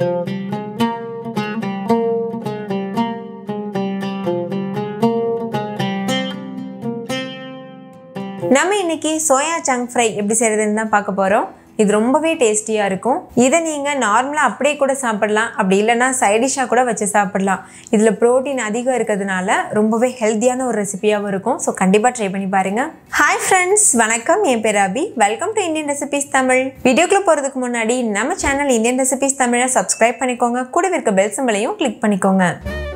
நம்ம இன்னைக்கு soya chunk fry எப்படி செய்கிறதுன்னு தான் பார்க்க போகிறோம் இது ரொம்பவே டேஸ்டியாக இருக்கும் இதை நீங்கள் நார்மலாக அப்படியே கூட சாப்பிடலாம் அப்படி இல்லைன்னா சைடிஷாக கூட வச்சு சாப்பிடலாம் இதில் ப்ரோட்டீன் அதிகம் இருக்கிறதுனால ரொம்பவே ஹெல்த்தியான ஒரு ரெசிபியாகவும் இருக்கும் ஸோ கண்டிப்பாக ட்ரை பண்ணி பாருங்கள் ஹாய் ஃப்ரெண்ட்ஸ் வணக்கம் என் பேர் Abhi welcome to Indian recipes Tamil வீடியோக்குள்ளே போகிறதுக்கு முன்னாடி நம்ம சேனல் இந்தியன் ரெசிபிஸ் தமிழை சப்ஸ்கிரைப் பண்ணிக்கோங்க கூடவே இருக்க பெல் சிம்பளையும் கிளிக் பண்ணிக்கோங்க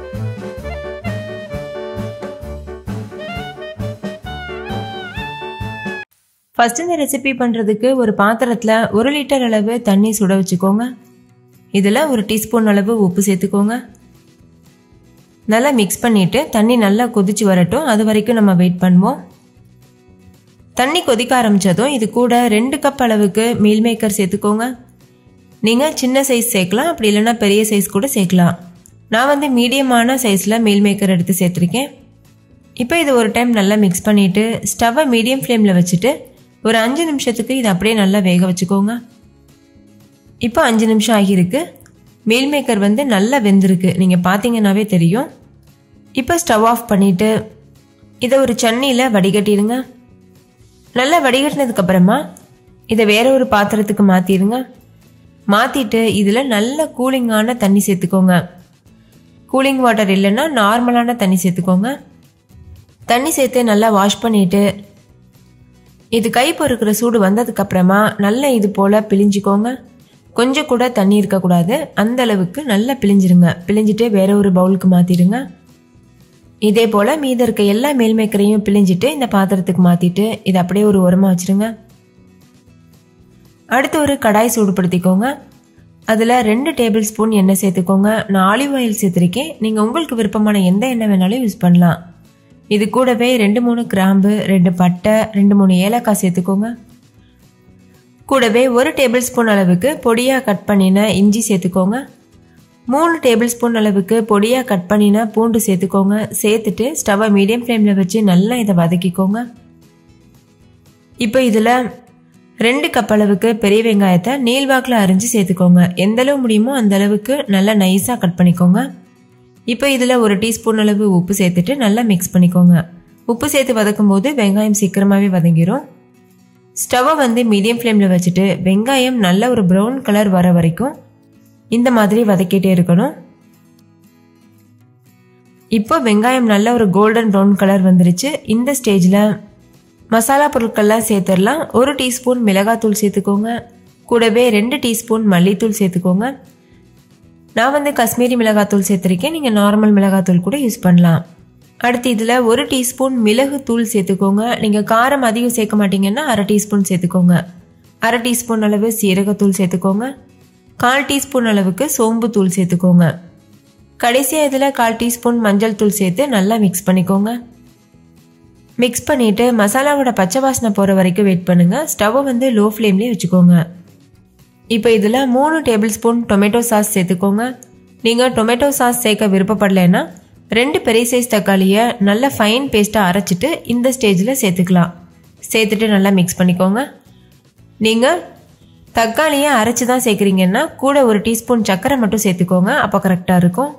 ஃபஸ்ட்டு இந்த ரெசிபி பண்ணுறதுக்கு ஒரு பாத்திரத்தில் ஒரு லிட்டர் அளவு தண்ணி சுட வச்சுக்கோங்க இதில் ஒரு டீஸ்பூன் அளவு உப்பு சேர்த்துக்கோங்க நல்லா மிக்ஸ் பண்ணிவிட்டு தண்ணி நல்லா கொதிச்சு வரட்டும் அது வரைக்கும் நம்ம வெயிட் பண்ணுவோம் தண்ணி கொதிக்க ஆரம்பித்ததும் இது கூட ரெண்டு கப் அளவுக்கு மீல் மேக்கர் சேர்த்துக்கோங்க நீங்கள் சின்ன சைஸ் சேர்க்கலாம் அப்படி இல்லைன்னா பெரிய சைஸ் கூட சேர்க்கலாம் நான் வந்து மீடியமான சைஸில் மீல் மேக்கர் எடுத்து சேர்த்துருக்கேன் இப்போ இது ஒரு டைம் நல்லா மிக்ஸ் பண்ணிவிட்டு ஸ்டவ்வை மீடியம் ஃப்ளேமில் வச்சுட்டு ஒரு அஞ்சு நிமிஷத்துக்கு இதை அப்படியே நல்லா வேக வச்சுக்கோங்க இப்போ அஞ்சு நிமிஷம் ஆகியிருக்கு மீல் மேக்கர் வந்து நல்லா வெந்திருக்கு நீங்கள் பார்த்தீங்கன்னாவே தெரியும் இப்போ ஸ்டவ் ஆஃப் பண்ணிவிட்டு இதை ஒரு சன்னியில் வடிகட்டிடுங்க நல்லா வடிகட்டினதுக்கப்புறமா இதை வேற ஒரு பாத்திரத்துக்கு மாற்றிடுங்க மாற்றிட்டு இதில் நல்ல கூலிங்கான தண்ணி சேர்த்துக்கோங்க கூலிங் வாட்டர் இல்லைன்னா நார்மலான தண்ணி சேர்த்துக்கோங்க தண்ணி சேர்த்து நல்லா வாஷ் பண்ணிவிட்டு இது கை பொறுக்கிற சூடு வந்ததுக்கு அப்புறமா நல்லா இது போல் பிழிஞ்சிக்கோங்க கொஞ்சம் கூட தண்ணி இருக்கக்கூடாது அந்த அளவுக்கு நல்லா பிழிஞ்சிருங்க பிழிஞ்சிட்டு வேற ஒரு பவுலுக்கு மாற்றிடுங்க இதே போல் மீத இருக்க எல்லா மேல்மேக்கரையும் பிழிஞ்சிட்டு இந்த பாத்திரத்துக்கு மாற்றிட்டு இதை அப்படியே ஒரு உரமாக வச்சுருங்க அடுத்து ஒரு கடாய் சூடுபடுத்திக்கோங்க அதில் ரெண்டு டேபிள் ஸ்பூன் எண்ணெய் சேர்த்துக்கோங்க நான் ஆலிவ் ஆயில் சேர்த்துருக்கேன் நீங்கள் உங்களுக்கு விருப்பமான எந்த எண்ணெய் வேணாலும் யூஸ் பண்ணலாம் இது கூடவே ரெண்டு மூணு கிராம்பு ரெண்டு பட்டை ரெண்டு மூணு ஏலக்காய் சேர்த்துக்கோங்க கூடவே ஒரு டேபிள் ஸ்பூன் அளவுக்கு பொடியாக கட் பண்ணின இஞ்சி சேர்த்துக்கோங்க மூணு டேபிள் ஸ்பூன் அளவுக்கு பொடியாக கட் பண்ணின பூண்டு சேர்த்துக்கோங்க சேர்த்துட்டு ஸ்டவ்வை மீடியம் ஃப்ளேமில் வச்சு நல்லா இதை வதக்கிக்கோங்க இப்போ இதில் ரெண்டு கப் அளவுக்கு பெரிய வெங்காயத்தை நீள்வாக்கில் அரிஞ்சு சேர்த்துக்கோங்க எந்த அளவு முடியுமோ அந்த அளவுக்கு நல்லா நைஸாக கட் பண்ணிக்கோங்க இப்போ இதில் ஒரு டீஸ்பூன் அளவு உப்பு சேர்த்துட்டு நல்லா மிக்ஸ் பண்ணிக்கோங்க உப்பு சேர்த்து வதக்கும் போது வெங்காயம் சீக்கிரமாகவே வதங்கிரும் ஸ்டவ்வை வந்து மீடியம் ஃப்ளேமில் வச்சுட்டு வெங்காயம் நல்ல ஒரு ப்ரௌன் கலர் வர வரைக்கும் இந்த மாதிரி வதக்கிட்டே இருக்கணும் இப்போ வெங்காயம் நல்ல ஒரு கோல்டன் ப்ரௌன் கலர் வந்துருச்சு இந்த ஸ்டேஜில் மசாலா பொருட்கள்லாம் சேர்த்துடலாம் ஒரு டீஸ்பூன் மிளகாத்தூள் சேர்த்துக்கோங்க கூடவே ரெண்டு டீஸ்பூன் மல்லித்தூள் சேர்த்துக்கோங்க நான் வந்து காஷ்மீரி மிளகாத்தூள் சேர்த்துருக்கேன் நீங்கள் நார்மல் மிளகாத்தூள் கூட யூஸ் பண்ணலாம் அடுத்து இதில் ஒரு டீஸ்பூன் மிளகு தூள் சேர்த்துக்கோங்க நீங்கள் காரம் அதிகம் சேர்க்க மாட்டீங்கன்னா அரை டீஸ்பூன் சேர்த்துக்கோங்க அரை டீஸ்பூன் அளவு சீரகத்தூள் சேர்த்துக்கோங்க கால் டீஸ்பூன் அளவுக்கு சோம்பு தூள் சேர்த்துக்கோங்க கடைசியாக இதில் கால் டீஸ்பூன் மஞ்சள் தூள் சேர்த்து நல்லா மிக்ஸ் பண்ணிக்கோங்க மிக்ஸ் பண்ணிவிட்டு மசாலாவோட பச்சை வாசனை போகிற வரைக்கும் வெயிட் பண்ணுங்கள் ஸ்டவ்வை வந்து லோ ஃப்ளேம்லேயே வச்சுக்கோங்க இப்போ இதில் மூணு டேபிள் ஸ்பூன் டொமேட்டோ சாஸ் சேர்த்துக்கோங்க நீங்கள் டொமேட்டோ சாஸ் சேர்க்க விருப்பப்படலைன்னா ரெண்டு பெரிய சைஸ் தக்காளியை நல்ல ஃபைன் பேஸ்ட்டாக அரைச்சிட்டு இந்த ஸ்டேஜில் சேர்த்துக்கலாம் சேர்த்துட்டு நல்லா மிக்ஸ் பண்ணிக்கோங்க நீங்கள் தக்காளியை அரைச்சி தான் சேர்க்குறீங்கன்னா கூட ஒரு டீஸ்பூன் சர்க்கரை மட்டும் சேர்த்துக்கோங்க அப்போ கரெக்டாக இருக்கும்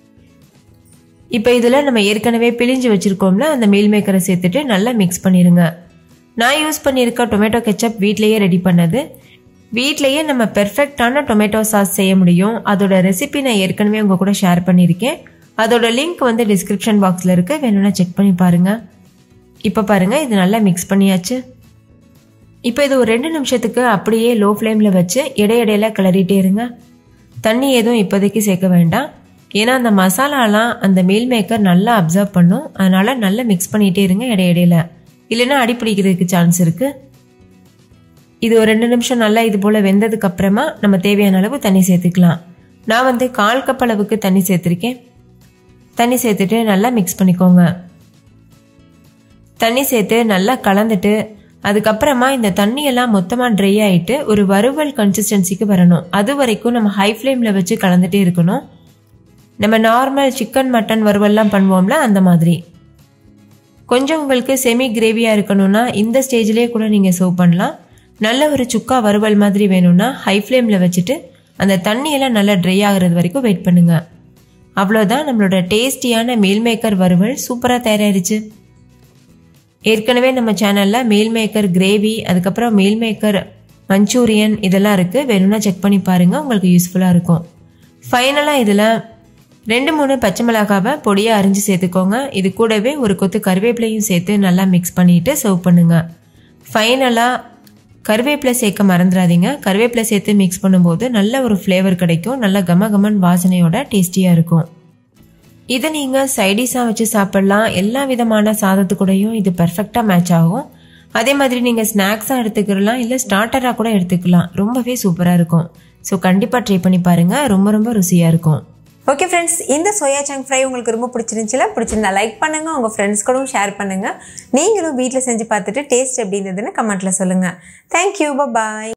இப்போ இதில் நம்ம ஏற்கனவே பிழிஞ்சு வச்சுருக்கோம்ல அந்த மீல் மேக்கரை சேர்த்துட்டு நல்லா மிக்ஸ் பண்ணிடுங்க நான் யூஸ் பண்ணியிருக்க டொமேட்டோ கெச்சப் வீட்லேயே ரெடி பண்ணது வீட்லேயே நம்ம பெர்ஃபெக்டான டொமேட்டோ சாஸ் செய்ய முடியும் அதோட ரெசிபி நான் ஏற்கனவே உங்கள் கூட ஷேர் பண்ணியிருக்கேன் அதோட லிங்க் வந்து டிஸ்கிரிப்ஷன் பாக்ஸில் இருக்குது வேணும்னா செக் பண்ணி பாருங்கள் இப்போ பாருங்கள் இது நல்லா மிக்ஸ் பண்ணியாச்சு இப்போ இது ஒரு ரெண்டு நிமிஷத்துக்கு அப்படியே லோ ஃப்ளேமில் வச்சு இடையிடையில கிளறிட்டே இருங்க தண்ணி எதுவும் இப்போதைக்கு சேர்க்க வேண்டாம் ஏன்னா அந்த மசாலாலாம் அந்த மீல் மேக்கர் நல்லா அப்சர்வ் பண்ணும் அதனால் நல்லா மிக்ஸ் பண்ணிகிட்டே இருங்க இடையிடையில இல்லைன்னா அடி பிடிக்கிறதுக்கு சான்ஸ் இருக்குது இது ஒரு ரெண்டு நிமிஷம் நல்லா இது போல் வெந்ததுக்கு அப்புறமா நம்ம தேவையான அளவு தண்ணி சேர்த்துக்கலாம் நான் வந்து கால் கப் அளவுக்கு தண்ணி சேர்த்துருக்கேன் தண்ணி சேர்த்துட்டு நல்லா மிக்ஸ் பண்ணிக்கோங்க தண்ணி சேர்த்து நல்லா கலந்துட்டு அதுக்கப்புறமா இந்த தண்ணியெல்லாம் மொத்தமாக ட்ரை ஆகிட்டு ஒரு வறுவல் கன்சிஸ்டன்சிக்கு வரணும் அது வரைக்கும் நம்ம ஹை ஃப்ளேமில் வச்சு கலந்துட்டே இருக்கணும் நம்ம நார்மல் சிக்கன் மட்டன் வறுவல்லாம் பண்ணுவோம்ல அந்த மாதிரி கொஞ்சம் உங்களுக்கு செமி கிரேவியாக இருக்கணும்னா இந்த ஸ்டேஜ்லேயே கூட நீங்கள் சர்வ் பண்ணலாம் நல்ல ஒரு சுக்கா வறுவல் மாதிரி வேணும்னா ஹை ஃப்ளேமில் வச்சுட்டு அந்த தண்ணியெல்லாம் நல்லா ட்ரை ஆகுறது வரைக்கும் வெயிட் பண்ணுங்க அவ்வளோதான் நம்மளோட டேஸ்டியான மீல் மேக்கர் வறுவல் சூப்பராக தயாராகிருச்சு ஏற்கனவே நம்ம சேனலில் மீல் மேக்கர் கிரேவி அதுக்கப்புறம் மீல் மேக்கர் மஞ்சூரியன் இதெல்லாம் இருக்குது வேணும்னா செக் பண்ணி பாருங்கள் உங்களுக்கு யூஸ்ஃபுல்லாக இருக்கும் ஃபைனலாக இதில் ரெண்டு மூணு பச்சை மிளகாவை பொடியாக அரிஞ்சு சேர்த்துக்கோங்க இது கூடவே ஒரு கொத்து கருவேப்பிலையும் சேர்த்து நல்லா மிக்ஸ் பண்ணிவிட்டு சர்வ் பண்ணுங்கள் ஃபைனலாக கருவேப்பிலை சேர்க்க மறந்துடாதீங்க கருவேப்பிலை சேர்த்து மிக்ஸ் பண்ணும்போது நல்ல ஒரு ஃப்ளேவர் கிடைக்கும் நல்ல கம கமன் வாசனையோட டேஸ்டியாக இருக்கும் இதை நீங்கள் சைடிஷாக வச்சு சாப்பிட்லாம் எல்லா விதமான சாதத்து கூடயும் இது பெர்ஃபெக்டாக மேட்ச் ஆகும் அதே மாதிரி நீங்கள் ஸ்நாக்ஸாக எடுத்துக்கலாம் இல்லை ஸ்டார்டராக கூட எடுத்துக்கலாம் ரொம்பவே சூப்பராக இருக்கும் ஸோ கண்டிப்பாக ட்ரை பண்ணி பாருங்கள் ரொம்ப ரொம்ப ருசியாக இருக்கும் ஓகே ஃப்ரெண்ட்ஸ் இந்த சோயா சங்க் ஃப்ரை உங்களுக்கு ரொம்ப பிடிச்சிருந்துச்சுல பிடிச்சிருந்தா லைக் பண்ணுங்கள் உங்கள் ஃப்ரெண்ட்ஸ் கூடவும் ஷேர் பண்ணுங்கள் நீங்களும் வீட்டில் செஞ்சு பார்த்துட்டு டேஸ்ட் எப்படி இருந்ததுன்னு கமெண்ட்டில் சொல்லுங்கள் தேங்க்யூ பாய்